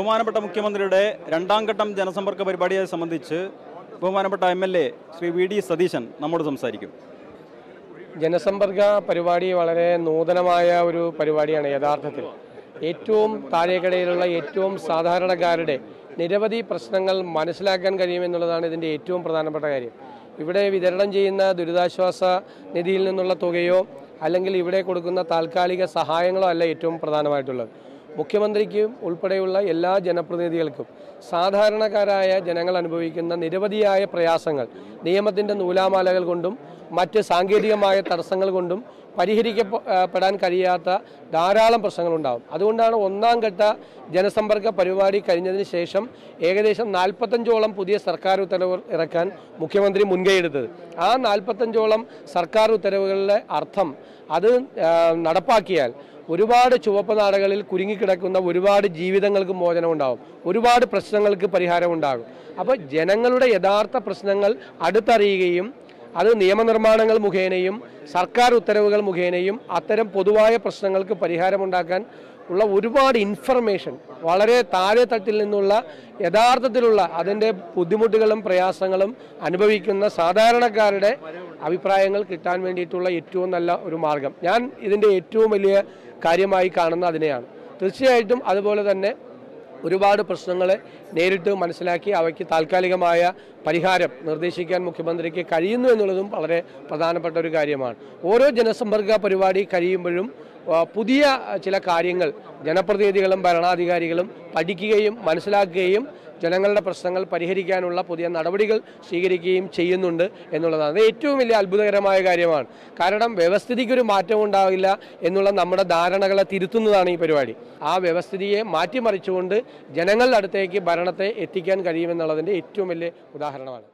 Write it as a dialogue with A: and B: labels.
A: ബഹുമാനപ്പെട്ട മുഖ്യമന്ത്രിയുടെ രണ്ടാം ഘട്ടം ജനസമ്പർക്ക പരിപാടിയെ സംബന്ധിച്ച് ബഹുമാനപ്പെട്ട M L A Shri V D Satheesan നമ്മോട് സംസാരിക്കും
B: ജനസമ്പർക്ക പരിപാടി വളരെ നൂതനമായ ഒരു പരിപാടിയാണ് യഥാർത്ഥത്തിൽ ഏറ്റവും താഴേക്കടയിലുള്ള ഏറ്റവും സാധാരണക്കാരുടെ നിരവധി പ്രശ്നങ്ങൾ മനസ്സിലാക്കാൻ കഴിയുമെന്നുള്ളതാണ് ഇതിൻ്റെ ഏറ്റവും പ്രധാനപ്പെട്ട കാര്യം ഇവിടെ വിതരണം ചെയ്യുന്ന ദുരിതാശ്വാസ നിധിയിൽ നിന്നുള്ള തുകയോ അല്ലെങ്കിൽ ഇവിടെ കൊടുക്കുന്ന താൽക്കാലിക സഹായങ്ങളോ അല്ല ഏറ്റവും പ്രധാനമായിട്ടുള്ളത് മുഖ്യമന്ത്രിക്കും ഉൾപ്പെടെയുള്ള എല്ലാ ജനപ്രതിനിധികൾക്കും സാധാരണക്കാരായ ജനങ്ങൾ അനുഭവിക്കുന്ന നിരവധിയായ പ്രയാസങ്ങൾ നിയമത്തിൻ്റെ നൂലാമാലകൾ കൊണ്ടും മറ്റ് സാങ്കേതികമായ തടസ്സങ്ങൾ കൊണ്ടും പരിഹരിക്കപ്പെടാൻ കഴിയാത്ത ധാരാളം പ്രശ്നങ്ങളുണ്ടാകും അതുകൊണ്ടാണ് ഒന്നാം ഘട്ട ജനസമ്പർക്ക പരിപാടി കഴിഞ്ഞതിന് ശേഷം ഏകദേശം നാൽപ്പത്തഞ്ചോളം പുതിയ സർക്കാർ ഉത്തരവുകൾ ഇറക്കാൻ മുഖ്യമന്ത്രി മുൻകൈയെടുത്തത് ആ നാൽപ്പത്തഞ്ചോളം സർക്കാർ ഉത്തരവുകളുടെ അർത്ഥം അത് ആ, നടപ്പാക്കിയാൽ ഒരുപാട് ചുവപ്പ് നാടകളിൽ കുരുങ്ങിക്കിടക്കുന്ന ഒരുപാട് ജീവിതങ്ങൾക്ക് മോചനം ഉണ്ടാകും ഒരുപാട് പ്രശ്നങ്ങൾക്ക് പരിഹാരം ഉണ്ടാകും അപ്പോൾ ജനങ്ങളുടെ യഥാർത്ഥ പ്രശ്നങ്ങൾ അടുത്തറിയുകയും അത് നിയമനിർമ്മാണങ്ങൾ മുഖേനയും സർക്കാർ ഉത്തരവുകൾ മുഖേനയും അത്തരം പൊതുവായ പ്രശ്നങ്ങൾക്ക് പരിഹാരമുണ്ടാക്കാൻ ഉള്ള ഒരുപാട് ഇൻഫർമേഷൻ വളരെ താഴെ തട്ടിൽ നിന്നുള്ള യഥാർത്ഥത്തിലുള്ള അതിൻ്റെ ബുദ്ധിമുട്ടുകളും പ്രയാസങ്ങളും അനുഭവിക്കുന്ന സാധാരണക്കാരുടെ അഭിപ്രായങ്ങൾ കിട്ടാൻ വേണ്ടിയിട്ടുള്ള ഏറ്റവും നല്ല ഒരു മാർഗം ഞാൻ ഇതിൻ്റെ ഏറ്റവും വലിയ കാര്യമായി കാണുന്ന അതിനെയാണ് തീർച്ചയായിട്ടും അതുപോലെ തന്നെ ഒരുപാട് പ്രശ്നങ്ങളെ നേരിട്ട് മനസ്സിലാക്കി അവയ്ക്ക് താൽക്കാലികമായ പരിഹാരം നിർദ്ദേശിക്കാൻ മുഖ്യമന്ത്രിക്ക് കഴിയുന്നു എന്നുള്ളതും വളരെ പ്രധാനപ്പെട്ട ഒരു കാര്യമാണ് ഓരോ ജനസമ്പർക്ക പരിപാടി കഴിയുമ്പോഴും ആ, പുതിയ ചില കാര്യങ്ങൾ ജനപ്രതിനിധികളും ഭരണാധികാരികളും പഠിക്കുകയും മനസ്സിലാക്കുകയും ജനങ്ങളുടെ പ്രശ്നങ്ങൾ പരിഹരിക്കാനുള്ള പുതിയ നടപടികൾ സ്വീകരിക്കുകയും ചെയ്യുന്നുണ്ട് എന്നുള്ളതാണ് അത് ഏറ്റവും വലിയ അത്ഭുതകരമായ കാര്യമാണ് കാരണം വ്യവസ്ഥിതിക്കൊരു മാറ്റം ഉണ്ടാവില്ല എന്നുള്ള നമ്മുടെ ധാരണകളെ തിരുത്തുന്നതാണ് ഈ പരിപാടി ആ വ്യവസ്ഥിതിയെ മാറ്റിമറിച്ചുകൊണ്ട് ജനങ്ങളുടെ അടുത്തേക്ക് ഭരണത്തെ എത്തിക്കാൻ കഴിയുമെന്നുള്ളതിൻ്റെ ഏറ്റവും വലിയ ഉദാഹരണമാണ്